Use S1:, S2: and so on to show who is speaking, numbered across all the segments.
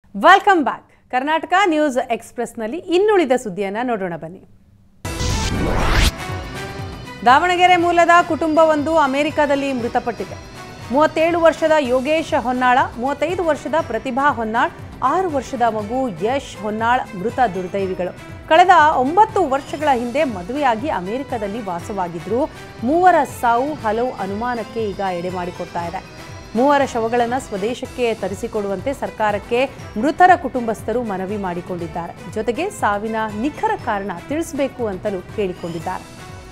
S1: welcome back Karnataka news ಎಕ್ಸ್ಪ್ರೆಸ್ನಲ್ಲಿ ಇನ್ನುಳಿದ ಸುದ್ದಿಯನ್ನು ನೋಡೋಣ ಬನ್ನಿ ದಾವಣಗೆರೆ ಮೂಲದ ಕುಟುಂಬವೊಂದು ಅಮೆರಿಕದಲ್ಲಿ ಮೃತಪಟ್ಟಿದೆ ಮೂವತ್ತೇಳು ವರ್ಷದ ಯೋಗೇಶ್ ಹೊನ್ನಾಳ ಮೂವತ್ತೈದು ವರ್ಷದ ಪ್ರತಿಭಾ ಹೊನ್ನಾಳ್ ಆರು ವರ್ಷದ ಮಗು ಯಶ್ ಹೊನ್ನಾಳ್ ಮೃತ ದುರ್ದೈವಿಗಳು ಕಳೆದ ಒಂಬತ್ತು ವರ್ಷಗಳ ಹಿಂದೆ ಮದುವೆಯಾಗಿ ಅಮೆರಿಕದಲ್ಲಿ ವಾಸವಾಗಿದ್ರು ಮೂವರ ಸಾವು ಹಲವು ಅನುಮಾನಕ್ಕೆ ಈಗ ಎಡೆ ಮಾಡಿಕೊಡ್ತಾ ಇದೆ ಮೂವರ ಶವಗಳನ್ನು ಸ್ವದೇಶಕ್ಕೆ ತರಿಸಿಕೊಡುವಂತೆ ಸರ್ಕಾರಕ್ಕೆ ಮೃತರ ಕುಟುಂಬಸ್ಥರು ಮನವಿ ಮಾಡಿಕೊಂಡಿದ್ದಾರೆ ಜೊತೆಗೆ ಸಾವಿನ ನಿಖರ ಕಾರಣ ತಿಳಿಸಬೇಕು ಅಂತಲೂ ಕೇಳಿಕೊಂಡಿದ್ದಾರೆ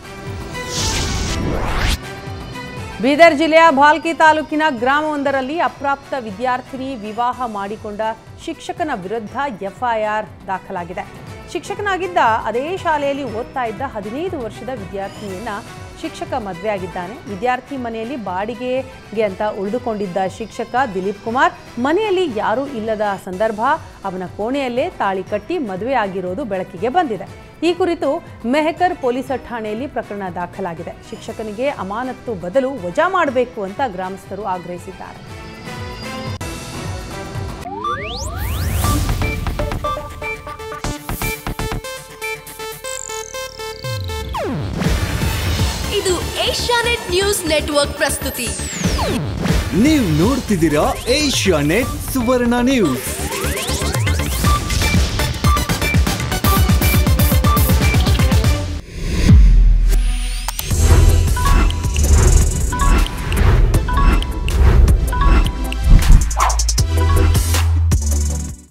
S1: ಬೀದರ್ ಜಿಲ್ಲೆಯ ಭಾಲ್ಕಿ ತಾಲೂಕಿನ ಗ್ರಾಮವೊಂದರಲ್ಲಿ ಅಪ್ರಾಪ್ತ ವಿದ್ಯಾರ್ಥಿನಿ ವಿವಾಹ ಮಾಡಿಕೊಂಡ ಶಿಕ್ಷಕನ ವಿರುದ್ಧ ಎಫ್ಐಆರ್ ದಾಖಲಾಗಿದೆ ಶಿಕ್ಷಕನಾಗಿದ್ದ ಅದೇ ಶಾಲೆಯಲ್ಲಿ ಓದ್ತಾ ಇದ್ದ ಹದಿನೈದು ವರ್ಷದ ವಿದ್ಯಾರ್ಥಿನಿಯನ್ನ ಶಿಕ್ಷಕ ಮದುವೆಯಾಗಿದ್ದಾನೆ ವಿದ್ಯಾರ್ಥಿ ಮನೆಯಲ್ಲಿ ಬಾಡಿಗೆಗೆ ಅಂತ ಉಳಿದುಕೊಂಡಿದ್ದ ಶಿಕ್ಷಕ ದಿಲೀಪ್ ಕುಮಾರ್ ಮನೆಯಲ್ಲಿ ಯಾರೂ ಇಲ್ಲದ ಸಂದರ್ಭ ಅವನ ಕೋಣೆಯಲ್ಲೇ ತಾಳಿ ಕಟ್ಟಿ ಮದುವೆ ಆಗಿರೋದು ಬೆಳಕಿಗೆ ಬಂದಿದೆ ಈ ಕುರಿತು ಮೆಹಕರ್ ಪೊಲೀಸ್ ಠಾಣೆಯಲ್ಲಿ ಪ್ರಕರಣ ದಾಖಲಾಗಿದೆ ಶಿಕ್ಷಕನಿಗೆ ಅಮಾನತ್ತು ಬದಲು ವಜಾ ಮಾಡಬೇಕು ಅಂತ ಗ್ರಾಮಸ್ಥರು ಆಗ್ರಹಿಸಿದ್ದಾರೆ
S2: ಇದು ಏಷ್ಯಾನೆಟ್ ನ್ಯೂಸ್ ನೆಟ್ವರ್ಕ್ ಪ್ರಸ್ತುತಿ
S3: ನೀವು ನೋಡ್ತಿದ್ದೀರಾ ಏಷ್ಯಾ ನೆಟ್ ಸುವರ್ಣ ನ್ಯೂಸ್